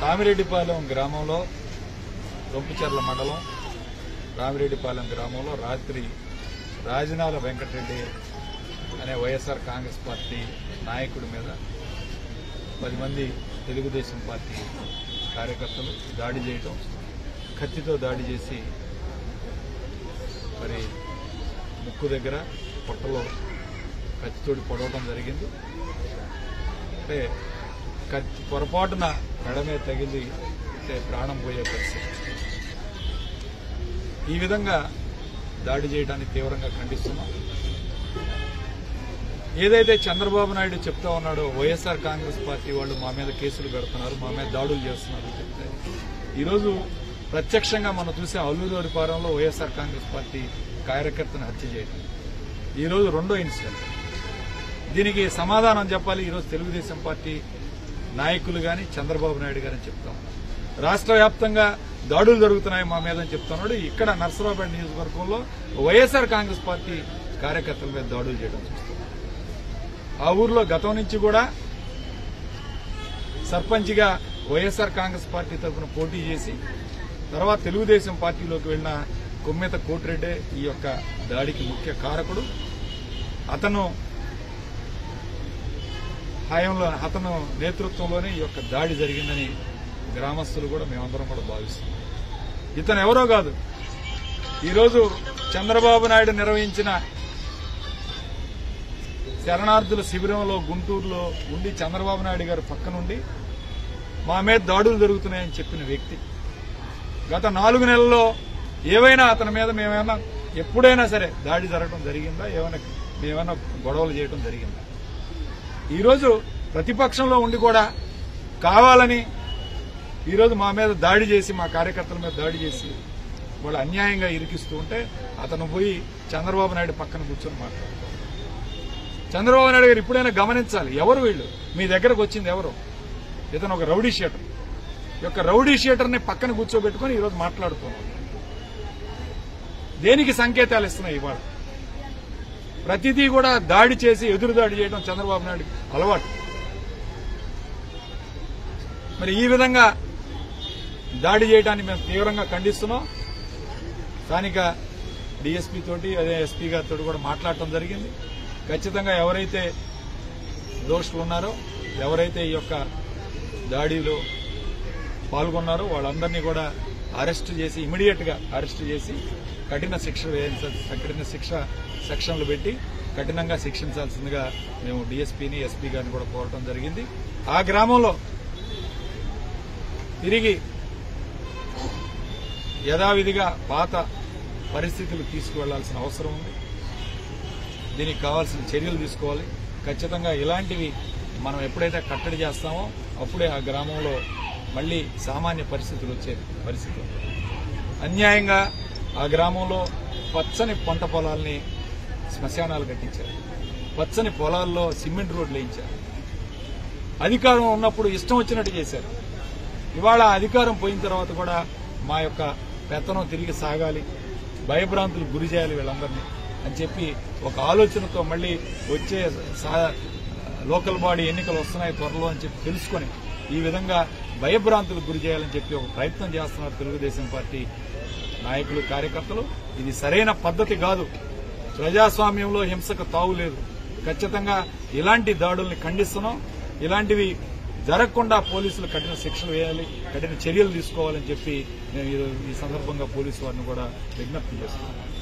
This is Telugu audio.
రామిరెడ్డిపాలెం గ్రామంలో రొంపుచెర్ల మండలం రామిరెడ్డిపాలెం గ్రామంలో రాత్రి రాజనాల వెంకటరెడ్డి అనే వైఎస్ఆర్ కాంగ్రెస్ పార్టీ నాయకుడి మీద పది మంది తెలుగుదేశం పార్టీ కార్యకర్తలు దాడి చేయటం కత్తితో దాడి చేసి మరి ముక్కు దగ్గర పొట్టలో కత్తితోటి పొడవడం జరిగింది అంటే కత్తి పొరపాటున మెడమే తగిలి అంటే ప్రాణం పోయే పరిస్థితి ఈ విధంగా దాడి చేయడాన్ని తీవ్రంగా ఖండిస్తున్నాం ఏదైతే చంద్రబాబు నాయుడు చెప్తా ఉన్నాడో వైఎస్ఆర్ కాంగ్రెస్ పార్టీ వాళ్ళు మా మీద కేసులు పెడుతున్నారు మా మీద దాడులు చేస్తున్నారు అని చెప్తే ఈరోజు ప్రత్యక్షంగా మనం చూసే అల్లూరు పారంలో వైఎస్ఆర్ కాంగ్రెస్ పార్టీ కార్యకర్తను హత్య చేయడం ఈరోజు రెండో ఇన్సిడెంట్ దీనికి సమాధానం చెప్పాలి ఈరోజు తెలుగుదేశం పార్టీ నాయకులు గాని చంద్రబాబు నాయుడు గారని చెప్తాం రాష్ట్ర వ్యాప్తంగా దాడులు జరుగుతున్నాయి మా మీద అని చెప్తున్నాడు ఇక్కడ నర్సరావుపేట నియోజకవర్గంలో వైఎస్ఆర్ కాంగ్రెస్ పార్టీ కార్యకర్తల మీద దాడులు చేయడం చూస్తాం ఆ ఊర్లో గతం నుంచి కూడా సర్పంచ్గా వైఎస్ఆర్ కాంగ్రెస్ పార్టీ తరఫున పోటీ చేసి తర్వాత తెలుగుదేశం పార్టీలోకి వెళ్లిన కొమ్మెత కోటిరెడ్డే ఈ యొక్క దాడికి ముఖ్య కారకుడు అతను హయాంలో అతను నేతృత్వంలోనే ఈ యొక్క దాడి జరిగిందని గ్రామస్తులు కూడా మేమందరం కూడా భావిస్తున్నాం ఇతను ఎవరో కాదు ఈరోజు చంద్రబాబు నాయుడు నిర్వహించిన శరణార్థుల శిబిరంలో గుంటూరులో ఉండి చంద్రబాబు నాయుడు గారు పక్కనుండి మా మీద దాడులు జరుగుతున్నాయని చెప్పిన వ్యక్తి గత నాలుగు నెలల్లో ఏవైనా అతని మీద మేమైనా ఎప్పుడైనా సరే దాడి జరగడం జరిగిందా ఏమైనా మేమైనా గొడవలు చేయడం జరిగిందా ఈరోజు ప్రతిపక్షంలో ఉండి కూడా కావాలని ఈరోజు మా మీద దాడి చేసి మా కార్యకర్తల మీద దాడి చేసి వాళ్ళు అన్యాయంగా ఇరికిస్తూ ఉంటే అతను పోయి చంద్రబాబు నాయుడు పక్కన కూర్చొని మాట్లాడుతారు చంద్రబాబు నాయుడు గారు ఇప్పుడైనా గమనించాలి ఎవరు వీళ్ళు మీ దగ్గరకు వచ్చింది ఎవరు ఇతను ఒక రౌడీ షీటర్ ఈ యొక్క రౌడీ షీటర్ని పక్కన కూర్చోబెట్టుకుని ఈరోజు మాట్లాడుతున్నాం దేనికి సంకేతాలు ఇస్తున్నాయి ఇవాళ ప్రతిదీ కూడా దాడి చేసి ఎదురు దాడి చేయడం చంద్రబాబు నాయుడు అలవాటు మరి ఈ విధంగా దాడి చేయడాన్ని మేము తీవ్రంగా ఖండిస్తున్నాం స్థానిక డిఎస్పీ తోటి అదే ఎస్పీ గారితో కూడా మాట్లాడటం జరిగింది ఖచ్చితంగా ఎవరైతే దోషులు ఉన్నారో ఎవరైతే ఈ యొక్క దాడిలో పాల్గొన్నారో వాళ్ళందరినీ కూడా అరెస్ట్ చేసి ఇమీడియట్ గా అరెస్ట్ చేసి కఠిన శిక్ష వేయించాల్సి కఠిన శిక్ష సెక్షన్లు పెట్టి కఠినంగా శిక్షించాల్సిందిగా మేము డీఎస్పీని ఎస్పీ గారిని కూడా కోరటం జరిగింది ఆ గ్రామంలో తిరిగి యథావిధిగా పాత పరిస్థితులు తీసుకువెళ్లాల్సిన అవసరం ఉంది దీనికి కావాల్సిన చర్యలు తీసుకోవాలి ఖచ్చితంగా ఇలాంటివి మనం ఎప్పుడైతే కట్టడి చేస్తామో అప్పుడే ఆ గ్రామంలో మళ్లీ సామాన్య పరిస్థితులు వచ్చే పరిస్థితి ఉంది. అన్యాయంగా ఆ గ్రామంలో పచ్చని పంట పొలాల్ని శ్మశానాలు కట్టించారు పచ్చని పొలాల్లో సిమెంట్ రోడ్లు వేయించారు అధికారం ఉన్నప్పుడు ఇష్టం వచ్చినట్టు చేశారు ఇవాళ అధికారం పోయిన తర్వాత కూడా మా యొక్క పెత్తనం తిరిగి సాగాలి భయభ్రాంతులు గురి చేయాలి వీళ్ళందరినీ అని చెప్పి ఒక ఆలోచనతో మళ్ళీ వచ్చే సా- లోకల్ బాడీ ఎన్నికలు వస్తున్నాయి త్వరలో అని చెప్పి తెలుసుకొని ఈ విధంగా భయభ్రాంతులకు గురి చేయాలని చెప్పి ఒక ప్రయత్నం చేస్తున్నారు తెలుగుదేశం పార్టీ నాయకులు కార్యకర్తలు ఇది సరైన పద్ధతి కాదు ప్రజాస్వామ్యంలో హింసకు తావు లేదు ఖచ్చితంగా ఇలాంటి దాడుల్ని ఖండిస్తున్నాం ఇలాంటివి జరగకుండా పోలీసులు కఠిన శిక్షలు వేయాలి కఠిన చర్యలు తీసుకోవాలని చెప్పి నేను ఈ- ఈ సందర్భంగా పోలీసు వారిని కూడా విజ్ఞప్తి చేస్తున్నాను